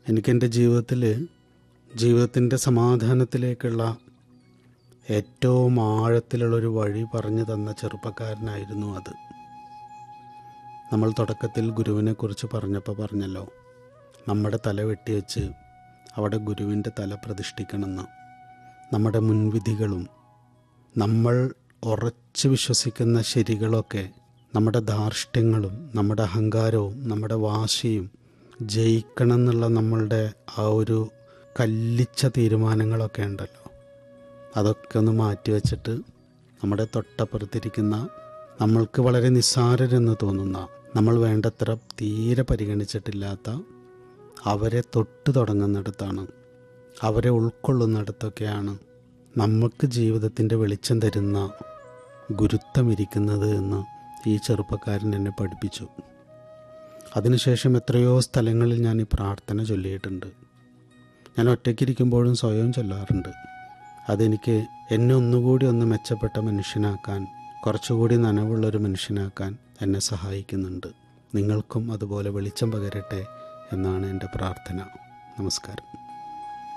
എനിക്കെൻ്റെ ജീവിതത്തിൽ ജീവിതത്തിൻ്റെ സമാധാനത്തിലേക്കുള്ള ഏറ്റവും ആഴത്തിലുള്ളൊരു വഴി പറഞ്ഞു തന്ന ചെറുപ്പക്കാരനായിരുന്നു അത് നമ്മൾ തുടക്കത്തിൽ ഗുരുവിനെക്കുറിച്ച് പറഞ്ഞപ്പോൾ പറഞ്ഞല്ലോ നമ്മുടെ തല വെട്ടിവെച്ച് അവിടെ ഗുരുവിൻ്റെ തല പ്രതിഷ്ഠിക്കണമെന്ന് നമ്മുടെ മുൻവിധികളും നമ്മൾ ഉറച്ചു വിശ്വസിക്കുന്ന ശരികളൊക്കെ നമ്മുടെ ധാർഷ്ട്യങ്ങളും നമ്മുടെ അഹങ്കാരവും നമ്മുടെ വാശിയും ജയിക്കണം എന്നുള്ള നമ്മളുടെ ആ ഒരു കല്ലിച്ച തീരുമാനങ്ങളൊക്കെ ഉണ്ടല്ലോ അതൊക്കെ ഒന്ന് മാറ്റി വച്ചിട്ട് നമ്മുടെ തൊട്ടപ്പുറത്തിരിക്കുന്ന നമ്മൾക്ക് വളരെ നിസ്സാരരെന്ന് തോന്നുന്ന നമ്മൾ വേണ്ടത്ര തീരെ പരിഗണിച്ചിട്ടില്ലാത്ത അവരെ തൊട്ട് തുടങ്ങുന്നിടത്താണ് അവരെ ഉൾക്കൊള്ളുന്നിടത്തൊക്കെയാണ് നമുക്ക് ജീവിതത്തിൻ്റെ വെളിച്ചം തരുന്ന ഗുരുത്വം ഇരിക്കുന്നത് എന്ന് ഈ ചെറുപ്പക്കാരൻ എന്നെ പഠിപ്പിച്ചു അതിനുശേഷം എത്രയോ സ്ഥലങ്ങളിൽ ഞാൻ ഈ പ്രാർത്ഥന ചൊല്ലിയിട്ടുണ്ട് ഞാൻ ഒറ്റയ്ക്കിരിക്കുമ്പോഴും സ്വയം ചൊല്ലാറുണ്ട് അതെനിക്ക് എന്നെ ഒന്നുകൂടി ഒന്ന് മെച്ചപ്പെട്ട മനുഷ്യനാക്കാൻ കുറച്ചുകൂടി നനവുള്ളൊരു മനുഷ്യനാക്കാൻ എന്നെ സഹായിക്കുന്നുണ്ട് നിങ്ങൾക്കും അതുപോലെ വെളിച്ചം പകരട്ടെ എന്നാണ് എൻ്റെ പ്രാർത്ഥന നമസ്കാരം